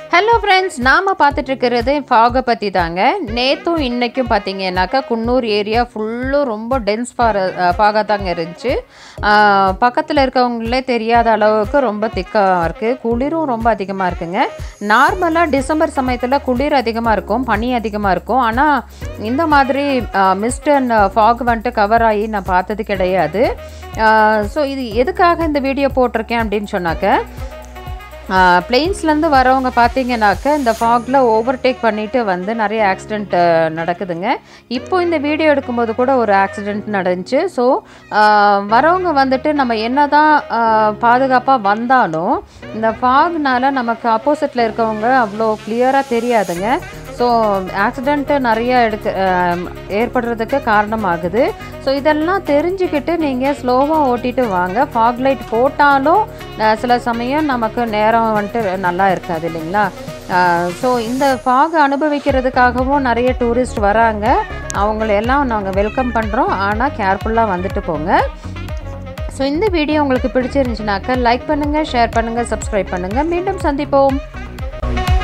hello friends நாம் பார்த்துட்டு இருக்கிறது ஃபாகை பற்றி தாங்க நேற்றும் இன்றைக்கும் பார்த்தீங்கன்னாக்கா குன்னூர் ஏரியா ஃபுல்லும் ரொம்ப டென்ஸ் ஃபார ஃபாகாக தாங்க இருந்துச்சு பக்கத்தில் இருக்கவங்களே தெரியாத அளவுக்கு ரொம்ப திக்காக இருக்குது குளிரும் ரொம்ப அதிகமாக இருக்குங்க நார்மலாக டிசம்பர் சமயத்தில் குளிர் அதிகமாக இருக்கும் பனி அதிகமாக இருக்கும் ஆனால் இந்த மாதிரி மிஸ்ட் அண்ட் ஃபாக் வந்துட்டு கவர் ஆகி நான் பார்த்தது கிடையாது ஸோ இது எதுக்காக இந்த வீடியோ போட்டிருக்கேன் அப்படின்னு சொன்னாக்க பிளெயின்ஸ்லேருந்து வரவங்க பார்த்தீங்கன்னாக்க இந்த ஃபாகில் ஓவர்டேக் பண்ணிட்டு வந்து நிறைய ஆக்சிடெண்ட் நடக்குதுங்க இப்போ இந்த வீடியோ எடுக்கும்போது கூட ஒரு ஆக்சிடெண்ட் நடந்துச்சு ஸோ வரவங்க வந்துட்டு நம்ம என்ன தான் பாதுகாப்பாக வந்தாலும் இந்த ஃபாக்னால நமக்கு ஆப்போசிட்டில் இருக்கவங்க அவ்வளோ கிளியராக தெரியாதுங்க ஸோ ஆக்சிடெண்ட்டு நிறைய எடுக்க ஏற்படுறதுக்கு காரணமாகுது ஸோ இதெல்லாம் தெரிஞ்சுக்கிட்டு நீங்கள் ஸ்லோவாக ஓட்டிட்டு வாங்க ஃபாக் லைட் போட்டாலும் சில சமயம் நமக்கு நேரம் வந்துட்டு நல்லா இருக்காது இல்லைங்களா ஸோ இந்த ஃபாக் அனுபவிக்கிறதுக்காகவும் நிறைய டூரிஸ்ட் வராங்க அவங்களெல்லாம் நாங்கள் வெல்கம் பண்ணுறோம் ஆனால் கேர்ஃபுல்லாக வந்துட்டு போங்க ஸோ இந்த வீடியோ உங்களுக்கு பிடிச்சிருந்துச்சுனாக்கா லைக் பண்ணுங்கள் ஷேர் பண்ணுங்கள் சப்ஸ்கிரைப் பண்ணுங்கள் மீண்டும் சந்திப்போம்